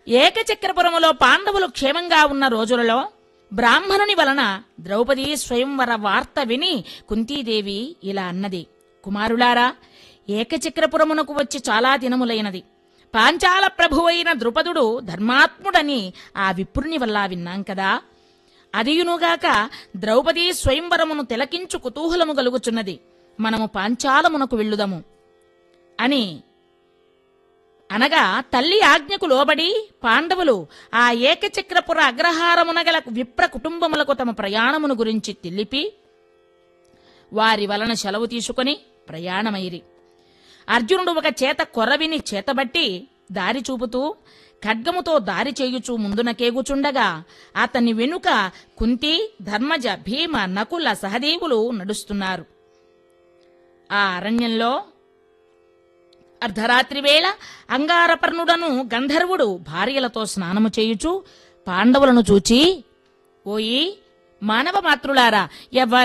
ఏకచక్రపురములో పాండవులు క్షేమంగా ఉన్న రోజులలో బ్రాహ్మణుని వలన ద్రౌపది స్వయంవర వార్త విని కుంతీదేవి ఇలా అన్నది కుమారులారా ఏకచక్రపురమునకు వచ్చి చాలా దినములైనది పాంచాల ప్రభువైన ద్రుపదుడు ధర్మాత్ముడని ఆ విప్రుని వల్ల విన్నాం కదా అదియునుగాక ద్రౌపది స్వయంవరమును తిలకించు కుతూహలము గలుగుచున్నది మనము పాంచాలమునకు వెళ్ళుదము అని అనగా తల్లి ఆజ్ఞకు లోబడి పాండవులు ఆ ఏకచక్రపుర అగ్రహారమున గల విప్ర కుటుంబములకు తమ ప్రయాణమును గురించి తెలిపి వారి వలన సెలవు తీసుకుని ప్రయాణమైరి అర్జునుడు ఒక చేత కొర్రవిని చేతబట్టి దారి చూపుతూ ఖడ్గముతో దారి చేయుచూ ముందునకేగుచుండగా అతని వెనుక కుంతి ధర్మజ భీమ నకుల సహదేవులు నడుస్తున్నారు ఆ అరణ్యంలో అర్ధరాత్రి వేళ అంగారపర్ణుడను గంధర్వుడు భార్యలతో స్నానము చేయుచు పాండవులను చూచి ఓయి మానవ మాతృలారా ఎవ్వ